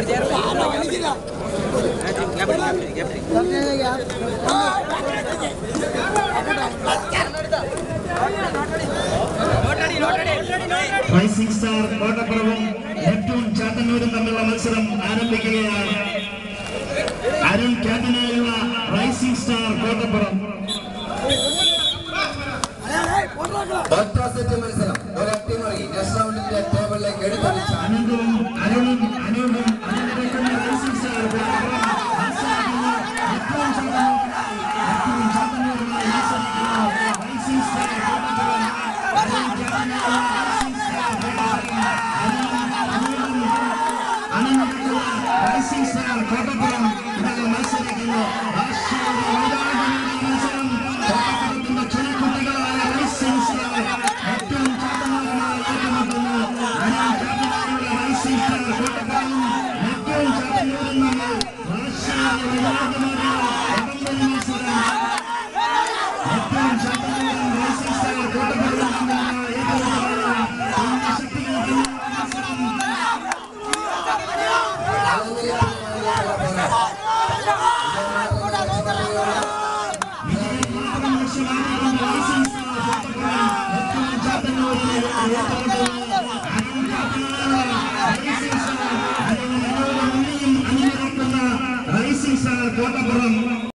rising Star കോട്ടപ്പുറവും Neptune ചാത്തന്നൂരും തമ്മിലുള്ള മത്സരം ആരംഭിക്കുകയാണ് അരുൺ ക്യാപ്റ്റനായുള്ള റൈസിംഗ് സ്റ്റാർ കോട്ടപ്പുറം ഒറ്റ സെറ്റ് മത്സരം ഒരട്ടിമറി നെക്സ്റ്റ് റൗണ്ടിന്റെ ടേബിളിലേക്ക് എടുത്തടിച്ച അനന്തവും അരുണും അനൂപും അതിനിടയ്ക്കുന്ന റൈസിംഗ് സ്റ്റാർ കോട്ടപ്പുറം മത്സരിക്കുന്നു നെപ്റ്റ്യൂൺ ചാത്തന്നൂർ നെപ്റ്റ്യൂൺ ചാത്തന്നൂരുമായി മത്സരിക്കുന്നു റൈസിംഗ് സ്റ്റാർ കോട്ടപ്പുറം അരുൺ ക്യാപ്റ്റനായുള്ള റൈസിംഗ് സ്റ്റാർ കോട്ടപ്പുറം അനന്തത്തിലുള്ള റൈസിംഗ് സ്റ്റാർ കോട്ടപ്പുറം ഇവർ മത്സരിക്കുന്നു രാഷ്ട്രീയ മൈതാനത്തിനുള്ള മത്സരം കോട്ടപ്പുറത്തിന്റെ ക്ഷണക്കുട്ടികളായ റൈസിംഗ് സ്റ്റാർ ഏറ്റവും ചാത്തന്മാരുമായി ഏറ്റുമുട്ടുന്നു അരുൺ ക്യാപ്റ്റനായുള്ള റൈസിംഗ് സ്റ്റാർ കോട്ടപ്പുറവും ഏറ്റവും ചാത്തന്നൂരും തമ്മിൽ രാഷ്ട്രീയ മൈതാനത്തിനുള്ള വടംവലി മത്സരം